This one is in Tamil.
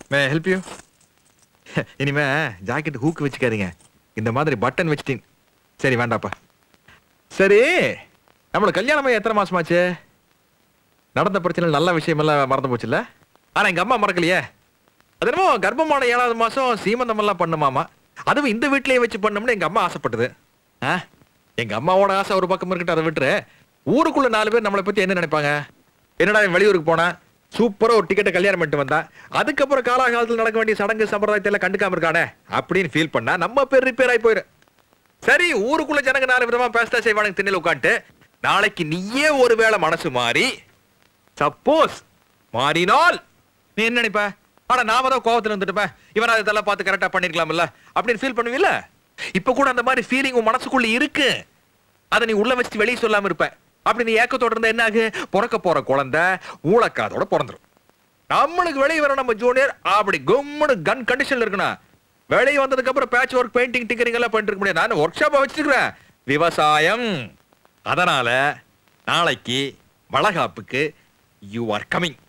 மே ஹெல்ப் யூ இனிமே ஜாக்கெட் ஹூக் வச்சுக்காதீங்க இந்த மாதிரி பட்டன் வச்சுட்டீங்க சரி வேண்டாப்பா சரி நம்மளுக்கு கல்யாணம் எத்தனை மாசமாச்சு நடந்த பிரச்சனை நல்ல விஷயமெல்லாம் மறந்து போச்சுல்ல ஆனா எங்க அம்மா மறக்கலையே அது என்னமோ கர்ப்பமான ஏழாவது மாசம் சீமந்தம் எல்லாம் பண்ணுமாமா அதுவும் இந்த வீட்லயே வச்சு பண்ணோம்னு எங்க அம்மா ஆசைப்பட்டது ஆ? எங்க அம்மாவோட ஆசை ஒரு பக்கம் இருக்கட்டும் அதை விட்டுரு ஊருக்குள்ள நாலு பேர் நம்மளை பத்தி என்ன நினைப்பாங்க என்னடா இவன் வெளியூருக்கு போனா சூப்பரா ஒரு டிக்கெட்டை கல்யாணம் பண்ணிட்டு வந்தா அதுக்கப்புறம் காலாகாலத்தில் நடக்க வேண்டிய சடங்கு சம்பிரதாயத்தை எல்லாம் கண்டுக்காம இருக்கானே அப்படின்னு ஃபீல் பண்ணா நம்ம பேர் ரிப்பேர் ஆகி போயிரு சரி ஊருக்குள்ள ஜனங்க நாலு விதமா பேச செய்வானுங்க திண்ணில் உட்காந்துட்டு நாளைக்கு நீயே ஒருவேளை மனசு மாறி சப்போஸ் மாறினால் நீ என்ன நினைப்ப ஆனா நாம தான் கோவத்துல இருந்துட்டுப்ப இவன் அதை இதெல்லாம் பார்த்து கரெக்டா பண்ணிருக்கலாம்ல அப்படின்னு ஃபீல் பண்ணுவீல்ல இப்ப கூட அந்த மாதிரி ஃபீலிங் உன் மனசுக்குள்ள இருக்கு அதை நீ உள்ள வச்சு வெளியே சொல்லாம இருப்ப அப்படி நீ ஏக்கத்தோட இருந்தா என்ன ஆகு பிறக்க போற குழந்தை ஊழக்காதோட பிறந்துரும் நம்மளுக்கு வெளியே வர நம்ம ஜூனியர் அப்படி கும்முன்னு கன் கண்டிஷன்ல இருக்கணும் வெளியே வந்ததுக்கு அப்புறம் பேட்ச் ஒர்க் பெயிண்டிங் டிங்கரிங் எல்லாம் பண்ணிட்டு இருக்க முடியாது நான் ஒர்க் ஷாப்பா வச்சிருக்கிறேன் விவசாயம் அதனால நாளைக்கு வளகாப்புக்கு யூ ஆர் கமிங்